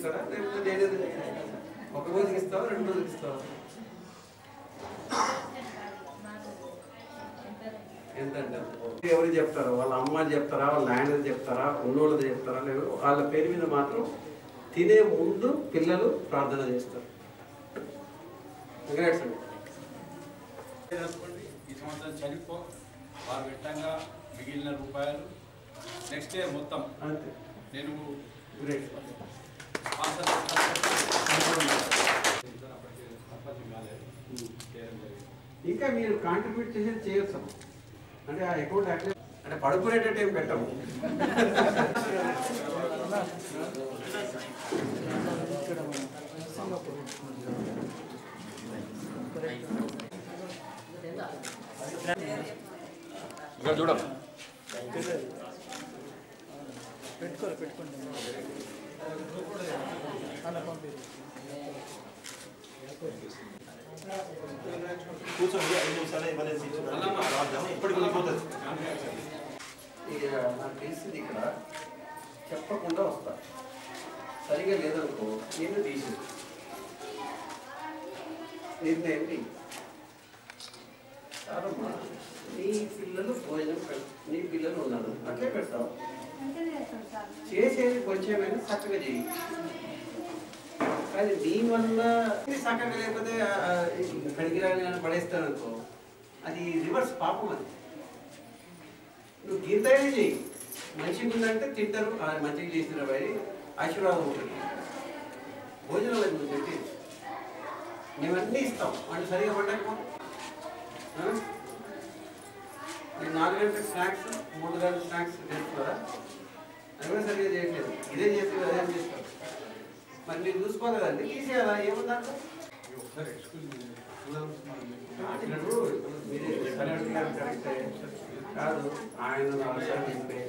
ఇస్తారా లేకపోతే నేనే ఒక రోజుకి ఇస్తావా రెండు రోజులకి ఇస్తావా ఎంత అంటారు ఎవరు చెప్తారా వాళ్ళ అమ్మ చెప్తారా వాళ్ళ నాయన చెప్తారా ఉన్నోళ్ళది చెప్తారా లేదు వాళ్ళ పేరు మీద మాత్రం తినే ముందు పిల్లలు ప్రార్థన చేస్తారు Congrats అండి. చేసుకోండి ఈ సంవత్సరం చనిపో వారు పెట్టంగా మిగిలిన రూపాయలు నెక్స్ట్ ఇయర్ మొత్తం అంతే నేను గ్రేట్ స్పాన్సర్ చేస్తాను. అప్పటికి సంపత్తి కాలేదు చేయడం జరిగింది ఇంకా మీరు కాంట్రిబ్యూట్ చేసేది చేయొచ్చు అంటే ఆ అకౌంట్ యాక్టివ్ అంటే పడుకునేటట్టు ఏం పెట్టము ఇక్కడ చూడం పెట్టుకోరు పెట్టుకోండి అలా పంపిరు కూర్చోండి ఐదు నిమిషాలు ఎమర్జెన్సీ రాద్దాము ఇప్పటికి ఉండిపోతుంది ఇక నాకు తెలిసింది ఇక్కడ చెప్పకుండా వస్తా సరిగా లేదనుకో నేను తీసి నిర్ణయం నీ. కాదమ్మా నీ పిల్లలు భోజనం పెడ నీ పిల్లలు ఉన్నారు అట్లే పెడతావు చేసేది కొంచెమైనా చక్కగా చేయి కానీ నీ వల్ల ఇది చక్కగా లేకపోతే కడిగిరాని పడేస్తాను అనుకో అది రివర్స్ పాపం అది నువ్వు గీతనే చెయ్యి మంచిగా ఉందంటే తింటారు ఆ మంచిగా చేసిన వారి ఆశీర్వాదం ఉంటుంది భోజనం అది నువ్వు పెట్టి మేమన్నీ ఇస్తాం అంటే సరిగా పండకపోతే ఆ? నేను నాలుగు గంటల స్నాక్స్ మూడు గంటల స్నాక్స్ చేస్తున్నారా అది కూడా సరిగా చేయట్లేదు ఇదే చేస్తే అదే చేస్తారు మరి మీరు చూసుకోవాలి కదండి తీసేయాలా ఏముందా ఒకసారి ఎక్స్క్యూజ్ మీ ఇప్పుడు మీరే సరే అంటున్నారు కరెక్టే. కాదు ఆయన అవసరం చెప్పే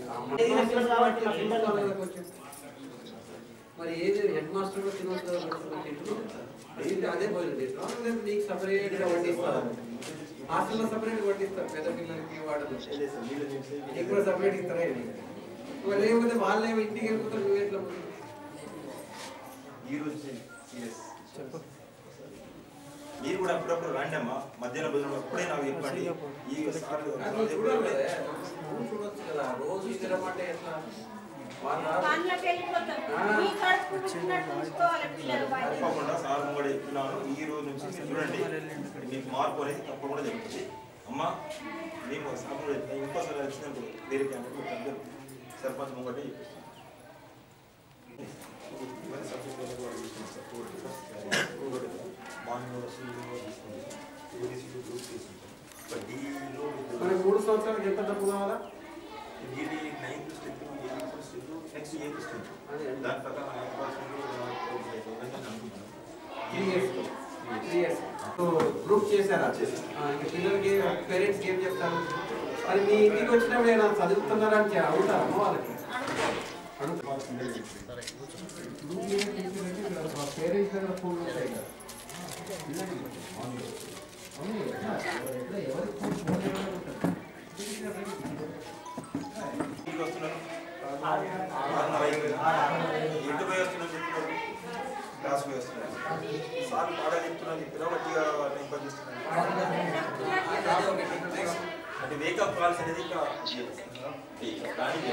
అమ్మ మరి ఏది హెడ్ మాస్టర్ కూడా తినవచ్చు ఏంటి అదే భోజనం చేస్తాం లేకపోతే నీకు సపరేట్ గా వడ్డిస్తారు హాస్టల్లో సపరేట్ వడ్డిస్తారు పెద్ద పిల్లలకి వాడదు నీకు కూడా సపరేట్ ఇస్తారా ఏంటి? మరి లేకపోతే వాళ్ళే ఇంటికి వెళ్ళిపోతారు నువ్వు ఎట్లా పోతావు? ఈ రోజు సీరియస్ మీరు కూడా అప్పుడప్పుడు రండి అమ్మా మధ్యాహ్నం భోజనం అప్పుడే నాకు చెప్పండి ఈ సార్ అది నువ్వు చూడాలి కదా నువ్వు చూడొచ్చు కదా రోజు తినమంటే ఎట్లా వాళ్ళ దాంట్లోకి వెళ్ళిపోతాం మీ కడుపు పుట్టినట్టు ఉంచుకోవాలి పిల్లలు బయట తప్పకుండా సార్ కూడా చెప్తున్నాను ఈ రోజు నుంచి మీరు చూడండి మీకు మార్పు అనేది తప్పకుండా జరుగుతుంది అమ్మా మీకు సార్ కూడా చెప్తాను ఇంకోసారి వచ్చినప్పుడు వేరే క్యాంపు అందరూ సర్పంచ్ ముంగటి మరి మూడు సంవత్సరాలకు ఎంత డబ్బు కావాలా నెక్స్ట్ ఏ ఇస్తుంది అదే దాని ప్రకారం ఐదు percent three years three years group చేశారా ఆ, ఇంకా పిల్లలకి పేరెంట్స్ ఏం చెప్తారు మరి మీ ఇంటికి వచ్చినప్పుడు ఏమైనా చదువుతున్నారని చె- అడుగుతారా అమ్మ వాళ్ళకి పేరెంట్స్ దగ్గర ఫోన్ ఉంటాయి కదా అవును, ఎట్లా? ఎట్లా? ఎవరికి ఫోన్ ఫోన్ ఎవరికి ఉంటుంది? ఇంటికి వస్తున్నాను ఆరున్నర అయింది. ఇంటి పోయి వస్తున్నాను చెప్తున్నారు క్లాస్ పోయి వస్తున్నాను సార్ పాటలు చెప్తున్నాను చెప్పినా బట్టిగా టైం పాస్ చేస్తున్నాను అంటే వేకప్ కాల్స్ అనేది ఇంకా planning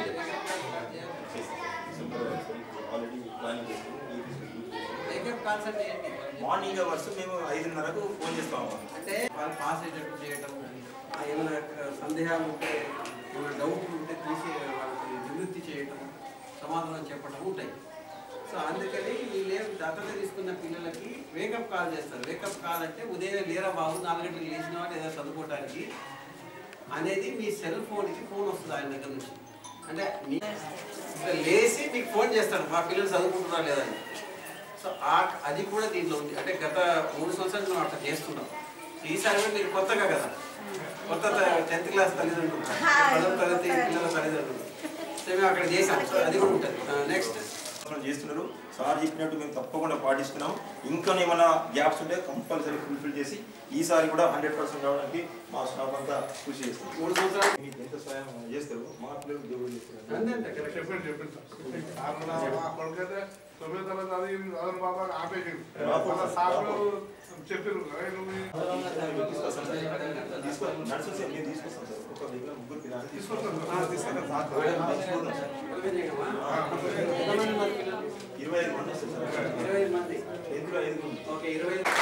already planning Wake-up calls అంటే ఏంటి? మార్నింగ్ అవర్స్ మేము ఐదున్నరకు ఫోన్ చేస్తాము అంటే వాళ్ళు పాస్ అయ్యేటట్టు చేయటం ఆ ఏమైనా సందేహాలు ఉంటే ఏమైనా డౌట్లు ఉంటే తీసి వాళ్ళకి నివృత్తి చేయటం సమాధానం చెప్పడం ఉంటాయి సో అందుకని వీళ్ళే దత్తత తీసుకున్న పిల్లలకి వేకప్ కాల్ చేస్తారు వేకప్ కాల్ అంటే ఉదయం లేరా బాబు నాలుగు గంటలకు లేచిన వాళ్ళు ఏదో చదువుకోవడానికి అనేది మీ సెల్ ఫోన్కి ఫోన్ వస్తుంది ఆయన దగ్గర నుంచి అంటే మీ ఇట్లా లేచి మీకు ఫోన్ చేస్తాడు మా పిల్లలు చదువుకుంటున్నారు లేదని సో ఆ అది కూడా దీంట్లో ఉంది అంటే గత మూడు సంవత్సరాలు మేము అట్లా చేస్తున్నాం ఈసారి కూడా మీరు కొత్తగా కదా కొత్త టెన్త్ క్లాస్ తల్లిదండ్రులు పదవ తరగతి పిల్లల తల్లిదండ్రులు సో మేము అక్కడ చేసాం సో అది కూడా ఉంటుంది నెక్స్ట్ సంవత్సరం చేస్తున్నారు సార్ చెప్పినట్టు మేము తప్పకుండా పాటిస్తున్నాం ఇంకా ఏమైనా గ్యాప్స్ ఉంటే కంపల్సరీ ఫుల్ఫిల్ చేసి ఈసారి కూడా హండ్రెడ్ పర్సెంట్ రావడానికి మా స్టాఫ్ అంతా కృషి చేస్తాం మూడు సంవత్సరాలు మీకు ఎంత సాయం చేస్తారు మా పిల్లలు దేవుడు చేస్తారు అంతే అంతే కరెక్ట్ చెప్పండి చెప్పండి సార్ మా కొడుకైతే తొమ్మిది తరగతి చదివి చదువు బాబా ఆపేసింది వాళ్ళ సార్లు చెప్పారు "అరే నువ్వు ఈ- తీసుకొస్తాం సార్ తీసుకో నడుస్తుంది సార్ మేము తీసుకొస్తాం సార్ ఒక దగ్గర ముగ్గురు పిల్లలు తీసుకొస్తాం తీసుకొస్తాను తీసుకెళ్ళాను సార్ తీసుకుంటాం సార్ ఎంతమంది ఉన్నారు పిల్లలు? ఇరవై ఐదు మంది వస్తారు సార్ ఇరవై ఐదు మంది ఎందులో ఐదు మంది ఓకే ఇరవై ఐదు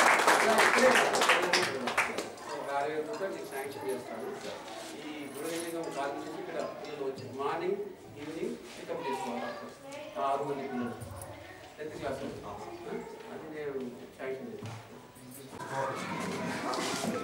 ఒక అరవై వేల రూపాయలు మీకు శాంక్షన్ చేస్తాను ఈ గృహలింగం కాలేజ్ నుంచి ఇక్కడ పిల్లలు వచ్చి మార్నింగ్ ఈవినింగ్ పికప్ చేసుకోవాలి ఆ ఆరు మంది పిల్లలు టెన్త్ క్లాస్ అది నేను శాంక్షన్ చేస్తాను